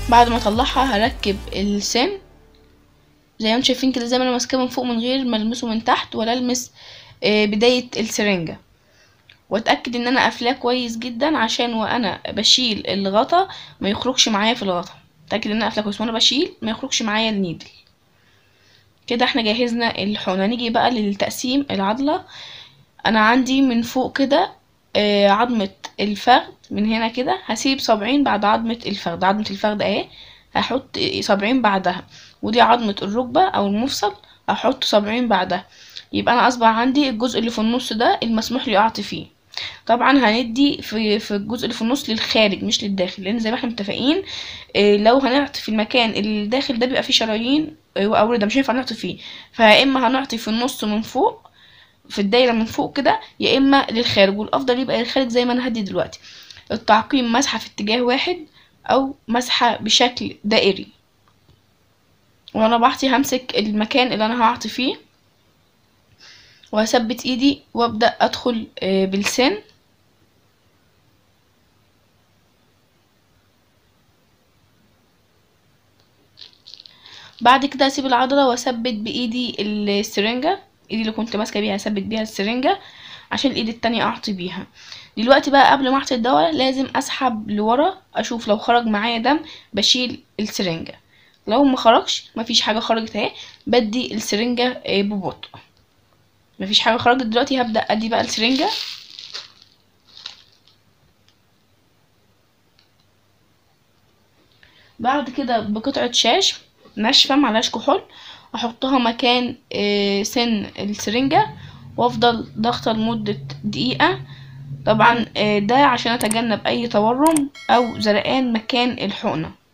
بعد ما اطلعها هركب السن زي ما انتم شايفين كده زي ما انا ماسكاه من فوق من غير ما المسه من تحت ولا المس آه، بداية السرنجة واتأكد ان انا قافلاه كويس جدا عشان وانا بشيل الغطا ما يخرجش معايا في الغطا اتأكد ان انا قافلاه كويس وانا بشيل ما يخرجش معايا النيدل كده احنا جهزنا الحقنة نيجي بقى للتقسيم العضلة انا عندي من فوق كده آه، عظمة الفخذ من هنا كده هسيب صابعين بعد عظمة الفخذ عظمة الفخذ اهي هحط صابعين بعدها ودي عظمة الركبة او المفصل هحط صابعين بعدها يبقى انا اصبح عندي الجزء اللي في النص ده المسموح لي اعطي فيه طبعا هندي في في الجزء اللي في النص للخارج مش للداخل لان زي ما احنا متفقين آه، لو هنعطي في المكان اللي الداخل ده بيبقى فيه شرايين آه، واورده مش هينفع نعطي فيه فيا اما هنعطي في النص من فوق في الدايره من فوق كده يا اما للخارج والافضل يبقى للخارج زي ما انا هدي دلوقتي التعقيم مسحه في اتجاه واحد او مسحه بشكل دائري وانا بعطي همسك المكان اللي انا هعطي فيه وهثبت ايدي وابدا ادخل آه، بالسن بعد كده اسيب العضله واثبت بايدي السرنجه ايدي اللي كنت ماسكه بيها اثبت بيها السرنجه عشان الايد التانية اعطي بيها دلوقتي بقى قبل ما اعطي الدواء لازم اسحب لورا اشوف لو خرج معايا دم بشيل السرنجه لو ما خرجش مفيش حاجه خرجت اهي بدي السرنجه آه، ببطء مفيش حاجه خرجت دلوقتي هبدا ادي بقى السرنجه بعد كده بقطعه شاش ناشفه معلهاش كحول احطها مكان آه، سن السرنجه وافضل ضغطه لمده دقيقه طبعا آه، ده عشان اتجنب اي تورم او زرقان مكان الحقنه